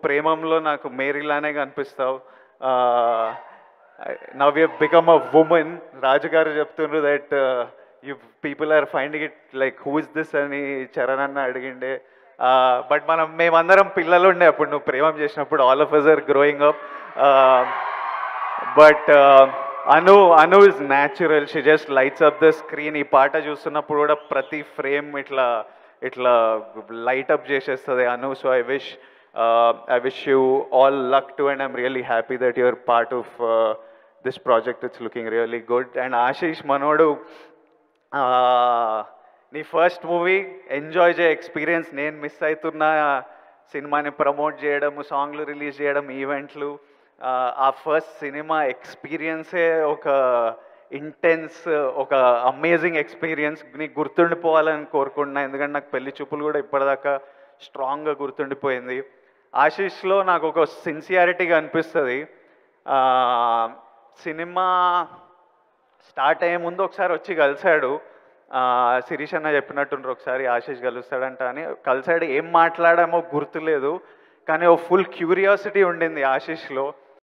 ప్రేమంలో నాకు మేరీలానే కనిపిస్తావు now you become a woman Raju గారు చెప్తుండ్రు that you people are finding it like who is this అని చరణ్ అన్న అడిగిండే బట్ మనం మేమందరం పిల్లలు ఉండే అప్పుడు నువ్వు ప్రేమం చేసినప్పుడు all of us are growing up but Anu Anu is natural she just lights up the screen ఈ పాట చూస్తున్నప్పుడు కూడా ప్రతి ఫ్రేమ్ ఇట్లా ఇట్లా లైట్ అప్ చేసేస్తుంది Anu so I wish I wish you all luck to and I'm really happy that your part of this project it's looking really good and Ashish మనోడు ఆ, నీ ఫస్ట్ మూవీ ఎంజాయ్ చేయ ఎక్స్పీరియన్స్ నేను miss అవుతున్న సినిమాని promote చేయడము సాంగ్లు రిలీజ్ చేయడం ఈవెంట్లు ఆ, ఆ ఫస్ట్ సినిమా ఎక్స్పీరియన్సే ఒక ఇంటెన్స్ ఒక అమేజింగ్ ఎక్స్పీరియన్స్ నీకు గుర్తుండిపోవాలని కోరుకుంటున్నా ఎందుకంటే నాకు పెళ్లి చూపులు కూడా ఇప్పటిదాకా స్ట్రాంగ్గా గుర్తుండిపోయింది ఆశీష్లో నాకు ఒక సిన్సియారిటీగా అనిపిస్తుంది ఆ, సినిమా స్టార్ట్ అయ్యే ముందు ఒకసారి వచ్చి కలిశాడు ఆ, శిరీష్ అన్న చెప్పినట్టుండ్రు ఒకసారి ఆశీష్ కలుస్తాడంట అని కలిశాడు ఏం మాట్లాడామో గుర్తులేదు కానీ ఓ ఫుల్ క్యూరియాసిటీ ఉండింది ఆశీష్లో